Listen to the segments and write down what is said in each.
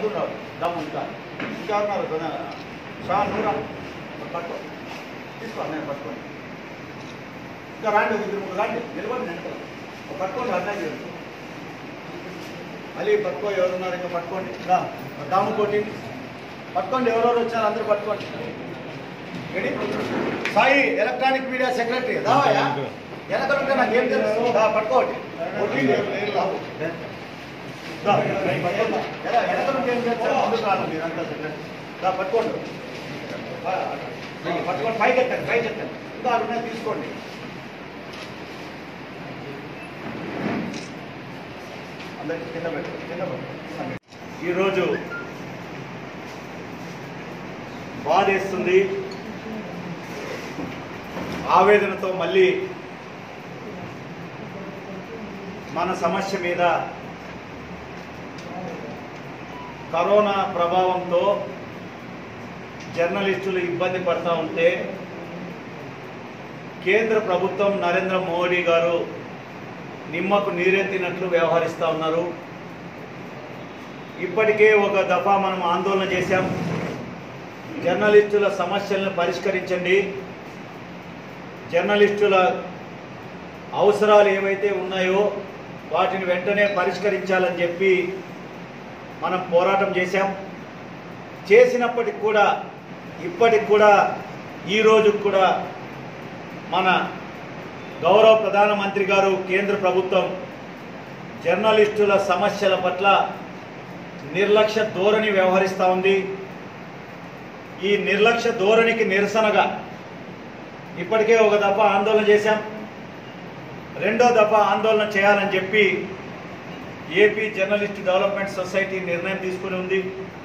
అబ్దుల్ రావు దమ్ ఇంకా ఇంకా ఉన్నారు కొన షా నూరా పట్టుకో తీసుకో నేను పట్టుకోండి ఇంకా రాండి ఒక ఇద్దరు ముగ్గురు రాండి నిలబడి నేను పట్టుకోండి అన్నయ్య చేయండి మళ్ళీ పట్టుకో ఎవరున్నారు ఇంకా పట్టుకోండి రా దాము కోటి పట్టుకోండి ఎవరెవరు వచ్చారు అందరూ పట్టుకోండి ready Sai electronic media secretary దావయ్యా వెనకనుంటే నాకు ఏం తెలుసు దా పట్టుకోండి ఒకటి, బాబు. దా, పట్టుకోండి. ఎలా, వెనకనుంటే ఏం తెలుసు ముందుకు రాను మీరంతా సెక్రటరీ దా పట్టుకోండి బా, పట్టుకోండి పైకి ఎత్తండి పైకి ఎత్తండి ఇంకా అవి ఉన్నాయి తీసుకోండి అందరికి కింద పెట్టు కింద పెట్టు ఈరోజు బాధేస్తుంది ఆవేదనతో మళ్ళీ మన సమస్య మీద కరోనా ప్రభావంతో జర్నలిస్టులు ఇబ్బంది పడతా ఉంటే కేంద్ర ప్రభుత్వం నరేంద్ర మోడీ గారు నిమ్మకు నీరెత్తినట్లు వ్యవహరిస్తూ ఉన్నారు ఇప్పటికే ఒక దఫా మనం ఆందోళన చేశాం జర్నలిస్టుల సమస్యలను పరిష్కరించండి జర్నలిస్టుల అవసరాలు ఏవైతే ఉన్నాయో వాటిని వెంటనే పరిష్కరించాలని చెప్పి మనం పోరాటం చేశాం చేసినప్పటికి కూడా ఇప్పటికి కూడా ఈ రోజు కూడా మన గౌరవ ప్రధానమంత్రి గారు కేంద్ర ప్రభుత్వం జర్నలిస్టుల సమస్యల పట్ల నిర్లక్ష్య ధోరణి వ్యవహరిస్తూ ఉంది ఈ నిర్లక్ష్య ధోరణికి నిరసనగా ఇప్పటికే ఒక దఫా ఆందోళన చేశాం రెండో దఫా ఆందోళన చేయాలని చెప్పి ఏపీ జర్నలిస్ట్ డెవలప్మెంట్ సొసైటీ నిర్ణయం తీసుకుని ఉంది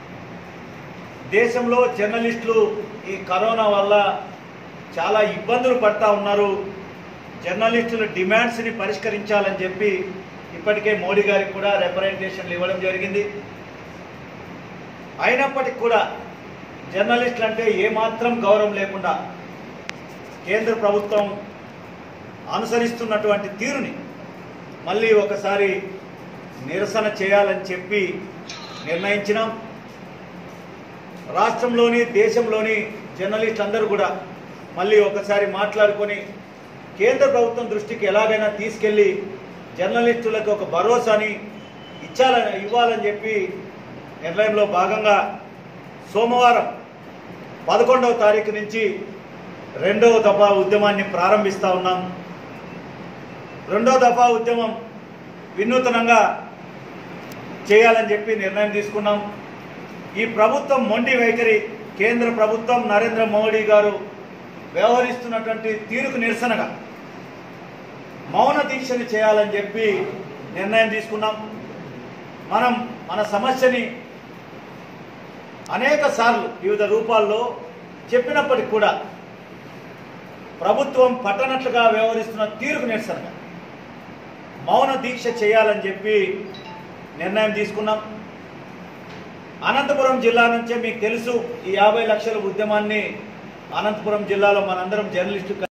దేశంలో జర్నలిస్టులు ఈ కరోనా వల్ల చాలా ఇబ్బందులు పడతా ఉన్నారు జర్నలిస్టుల డిమాండ్స్ని పరిష్కరించాలని చెప్పి ఇప్పటికే మోడీ గారికి కూడా రిప్రజెంటేషన్లు ఇవ్వడం జరిగింది అయినప్పటికీ కూడా జర్నలిస్టులు అంటే ఏమాత్రం గౌరవం లేకుండా కేంద్ర ప్రభుత్వం అనుసరిస్తున్నటువంటి తీరుని మళ్ళీ ఒకసారి నిరసన చేయాలని చెప్పి నిర్ణయించినాం రాష్ట్రంలోని దేశంలోని జర్నలిస్టులు అందరూ కూడా మళ్ళీ ఒకసారి మాట్లాడుకొని కేంద్ర ప్రభుత్వం దృష్టికి ఎలాగైనా తీసుకెళ్ళి జర్నలిస్టులకు ఒక భరోసాని ఇచ్చాలని ఇవ్వాలని చెప్పి నిర్ణయంలో భాగంగా సోమవారం పదకొండవ తారీఖు నుంచి రెండవ దఫా ఉద్యమాన్ని ప్రారంభిస్తూ ఉన్నాం రెండో దఫా ఉద్యమం వినూతనంగా చేయాలని చెప్పి నిర్ణయం తీసుకున్నాం ఈ ప్రభుత్వం మొండి వైఖరి కేంద్ర ప్రభుత్వం నరేంద్ర మోడీ గారు వ్యవహరిస్తున్నటువంటి తీరుకు నిరసనగా మౌన దీక్షని చేయాలని చెప్పి నిర్ణయం తీసుకున్నాం మనం మన సమస్యని అనేక సార్లు వివిధ రూపాల్లో చెప్పినప్పటికి కూడా ప్రభుత్వం పట్టనట్లుగా వ్యవహరిస్తున్న తీరుకు నిరసనగా మౌన దీక్ష చేయాలని చెప్పి నిర్ణయం తీసుకున్నాం అనంతపురం జిల్లా నుంచే మీకు తెలుసు ఈ యాభై లక్షల ఉద్యమాన్ని అనంతపురం జిల్లాలో మనందరం జర్నలిస్టు